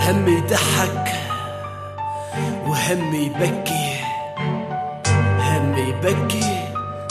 هم يضحك وهم يبكي هم يبكي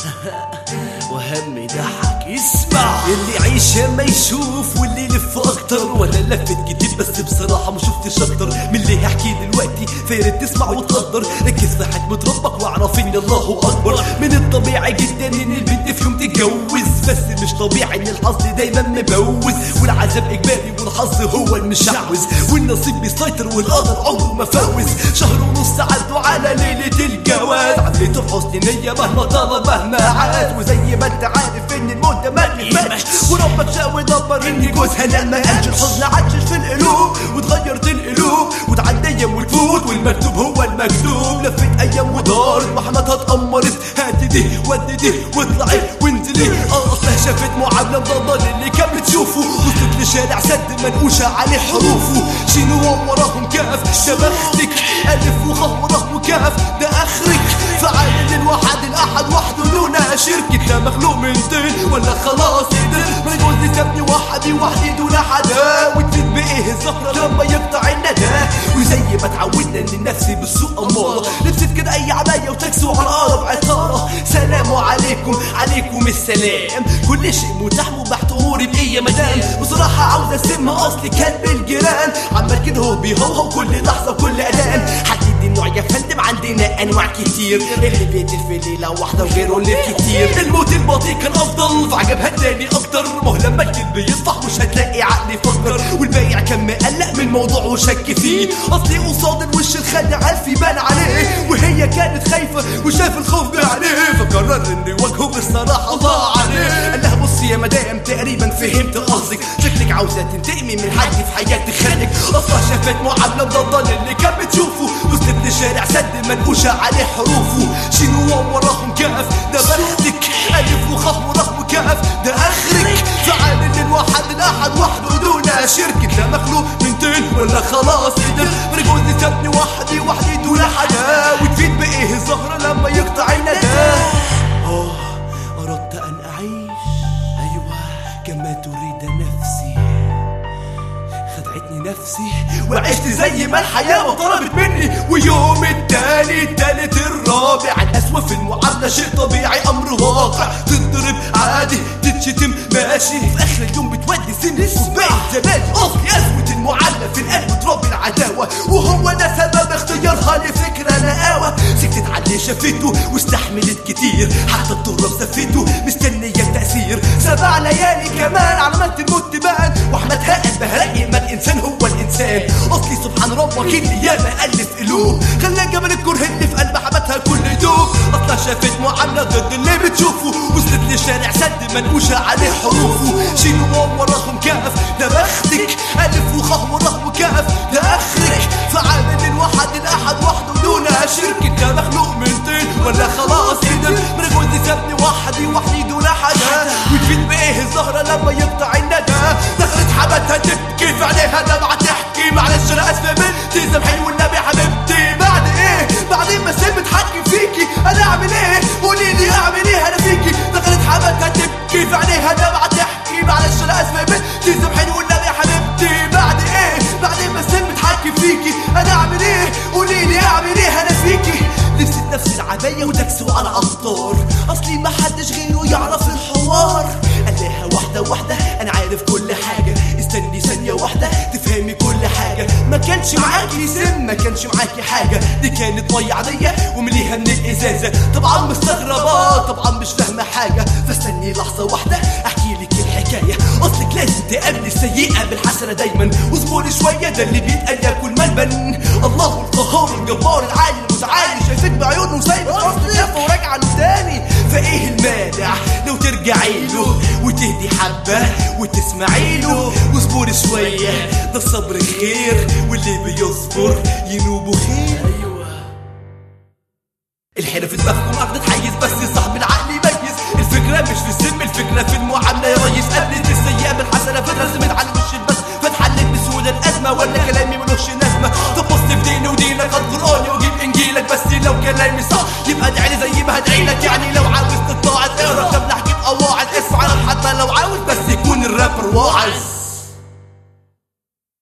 وهم يضحك يسمع اللي يعيش ما يشوف واللي يلف اكتر وانا لفت كتير بس بصراحة ما شفتش اكتر من اللي هحكي دلوقتي فياريت تسمع وتقدر ركز في حكمة ربك واعرف ان الله اكبر من الطبيعي جدا ان البنت في يوم تتجوز بس مش طبيعي ان الحظ دايما مبوز والعذاب اجباري والحظ هو المشعوذ والنصيب بيسيطر والقدر عمره ما فوز شهر ونص عدوا على ليلة الجواز عملية الحسن نية مهما طلب مهما عاد وزي ما انت عارف ان الموت ده ما مات وربك شاء ودبر ان جوزها لما قالش الحزن عشش في القلوب وتغيرت القلوب وتعدى ايام وتفوت والمكتوب هو المكتوب لفت ايام ودارت محمدها اتأمرت هات دي ودي دي واطلعي وانزلي اه اصلها شافت معاملة مضادة للي كان بتشوفه وصلت لشارع سد منقوشة عليه حروفه شين وواو وراهم كاف شبختك الف وخاء وراهم كاف ده اخرك فعال الواحد الاحد وحده دون شركة لا مخلوق من طين ولا خلاص قدر ما يجوز سابني وحدي وحدي دون حدا وتفيد بايه الزهرة لما يقطع الندى وزي ما تعودنا ان نفسي بالسوق امارة لبست كده اي عباية وتكسو على اقرب عطارة سلام عليكم عليكم السلام كل شيء متاح مباح تقولي بايه يا مدام بصراحة عاوز اسمها اصلي كلب الجيران عمال كده هو بيهوهو كل لحظة وكل اذان حديد النوع يا فندم عندنا انواع كتير اللي بيقتل في ليلة واحدة وغيره اللي كتير الموت البطيء كان افضل فعجبها التاني اكتر ما هو لما الكذب يصبح مش هتلاقي عقل يفكر والبايع كان مقلق من الموضوع وشك فيه اصلي قصاد الوش الخدع الف يبان عليه وهي كانت خايفة وشاف الخوف بعينيه فقرر انه يواجهه بالصراحة ضاع عليه قال لها بصي يا مدام تقريبا فهمت قصدك شكلك عاوزة تنتقمي من حد في حياتك خلك اصلا شافت معاملة مضادة للي كان بتشوفه وصلت لشارع سد منقوشة عليه حروفه شنو واو وراهم كاف ده بختك الف وخاء وراهم كاف ده اخرك فعال الواحد الاحد وحده دون شركة لا مخلوق من طين ولا خلاص قدر رجوزي سابني وحدي وحدي دون حدا وتفيد بايه الزهرة لما يقطع الندى اه اردت ان اعيش ايوه كما تريد نفسي خدعتني نفسي وعشت زي ما الحياة ما طلبت مني ويوم التاني التالت الرابع الأسوأ في المعاملة شيء طبيعي أمر واقع تضرب عادي تتشتم ماشي في آخر اليوم بتودي سن كوباية زبادي أصلي أسود المعاملة في القلب تربي العداوة وهو ده سبب اختيارها لفكرة نقاوة سكتت على اللي شافته واستحملت كتير حتى التراب سفته مستنية التأثير سبع ليالي كمان علامات الموت تبان وأحمدها قلبها رأي ما الإنسان هو الإنسان أصلي سبحان ربك اللي ياما ألف قلوب خلى جبل الكره اللي في قلب حبتها كل يدوب أصلا شافت معاملة ضد اللي بتشوفه وصلت لشارع سد منقوشة عليه حروفه شيلوا واو وراهم كاف ده بختك ألف وخاء وراهم كاف ده آخرك فعامل الواحد الأحد وحده دون شركة لا مخلوق من طين ولا خلاص قدر من جوزي سابني وحدي وحدي دون حدا وتفيد بإيه الزهرة لما يقطع الندى دخلت حبتها تبكي في عينيها دمعة تحكي معلش أنا آسفة بنتي سامحيني والنبي حبيبتي بعد إيه بعدين ما سيب بتحكي فيكي أنا أعمل إيه قولي لي أعمل إيه أنا فيكي دخلت حبتها تبكي في عينيها دمعة تحكي معلش أنا آسفة بنتي سامحيني والنبي حبيبتي بعد إيه بعدين ما سيب بتحكي فيكي أنا أعمل إيه قولي لي أعمل إيه أنا فيكي لبست نفس العباية وتكسو على الأمطار أصلي ما حدش غيره يعرف الحوار قال لها واحدة واحدة أنا عارف كل حاجة استني ثانية واحدة تفهمي كل حاجة ما كانش معاكي سم ما كانش معاكي حاجة دي كانت مية عادية ومليها من الإزازة طبعا مستغربة طبعا مش فاهمة حاجة فاستني لحظة واحدة أحكي لك الحكاية أصلك لازم تقابلي السيئة بالحسنة دايما واصبري شوية ده اللي بيتقال ياكل ملبن الله القهار الجبار العالي المتعالي شايفك بعيونه وسايبك اصل لفه وراجعه له تاني فايه المانع لو ترجعي له وتهدي حبه وتسمعي له واصبري شويه ده الصبر خير واللي بيصبر ينوبه خير ايوه الحيرة في دماغكم اخدت حيز بس صاحب العقل يميز الفكرة مش في السم الفكرة في المعاملة يا ريس قلت السيئة بالحسنة فترسمت على وش البس فتحلت بسهولة الأزمة ولا كلامي ملوش نسمة طب بص في ديني ودينك خد قرآني وجيب إنجيلك بس لو كلامي صح يبقى ادعي لي زي ما هدعي لك يعني لو عاوز تتطاعد اقرا كم نحكي بقواعد اسمع حتى لو عاوز بس يكون الرابر واعظ